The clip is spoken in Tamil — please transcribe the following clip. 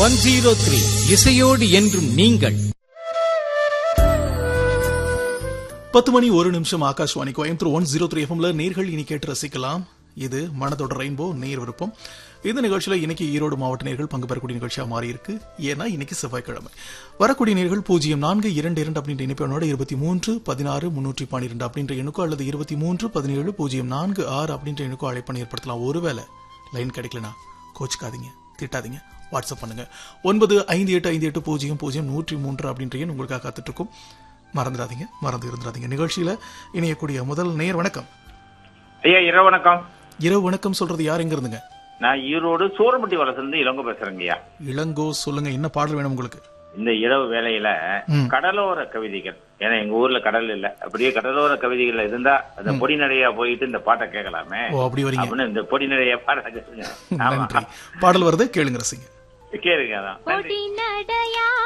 ஒன் ஜீரோ த்ரீ இசையோடு என்றும் நீங்கள் பத்து மணி ஒரு நிமிஷம் Akashvani Coimbatore one zero three எஃப்எம்ல நேர்கள் இனி கேட்டு ரசிக்கலாம் இது மனதோட ரெயின்போ நேர் விருப்பம் இந்த நிகழ்ச்சியில இன்னைக்கு ஈரோடு மாவட்ட நேர்கள் பங்கு பெறக்கூடிய நிகழ்ச்சியா மாறி இருக்கு ஏன்னா இன்னைக்கு செவ்வாய்க்கிழமை வரக்கூடிய நேர்கள் பூஜ்ஜியம் நான்கு இரண்டு இரண்டு அப்படின்ற இணைப்பெண்ணோட இருபத்தி மூன்று பதினாறு முன்னூற்றி பன்னிரெண்டு அப்படின்ற எண்ணுக்கோ அல்லது இருபத்தி மூன்று பதினேழு பூஜ்ஜியம் நான்கு ஆறு அப்படின்ற எண்ணுக்கோ அழைப்பணி ஏற்படுத்தலாம் ஒருவேளை லைன் கிடைக்கலனா கோச்சுக்காதீங்க திட்டாதீங்க வாட்ஸ்அப் பண்ணுங்க ஒன்பது ஐந்து எட்டு ஐந்து எட்டு பூஜ்ஜியம் பூஜ்ஜியம் நூற்றி மூன்று அப்படின்ற எண் உங்களுக்காக காத்துட்டு இருக்கும் மறந்துடாதீங்க மறந்து இருந்துடாதீங்க நிகழ்ச்சியில இணையக்கூடிய முதல் நேர் வணக்கம் ஐயா இரவு வணக்கம் இரவு வணக்கம் சொல்றது யார் எங்க இருந்துங்க நான் ஈரோடு சூரம்பட்டி வளர்ந்து இளங்கோ பேசுறேங்க ஐயா இளங்கோ சொல்லுங்க என்ன பாடல் வேணும் உங்களுக்கு இந்த இரவு வேளையில ம். கடலோர கவிதைகள் ஏன்னா எங்க ஊர்ல கடல் இல்ல அப்படியே கடலோர கவிதைகள் இருந்தா அந்த பொடி நடையா போயிட்டு இந்த பாட்டை கேட்கலாமே ஓ அப்படி வரீங்க அப்படின்னு இந்த பொடி நடையா பாட ஆமா நன்றி பாடல் வருது கேளுங்க ரசிங்க கேளுங்க அதான் நன்றி. பொடி நடையா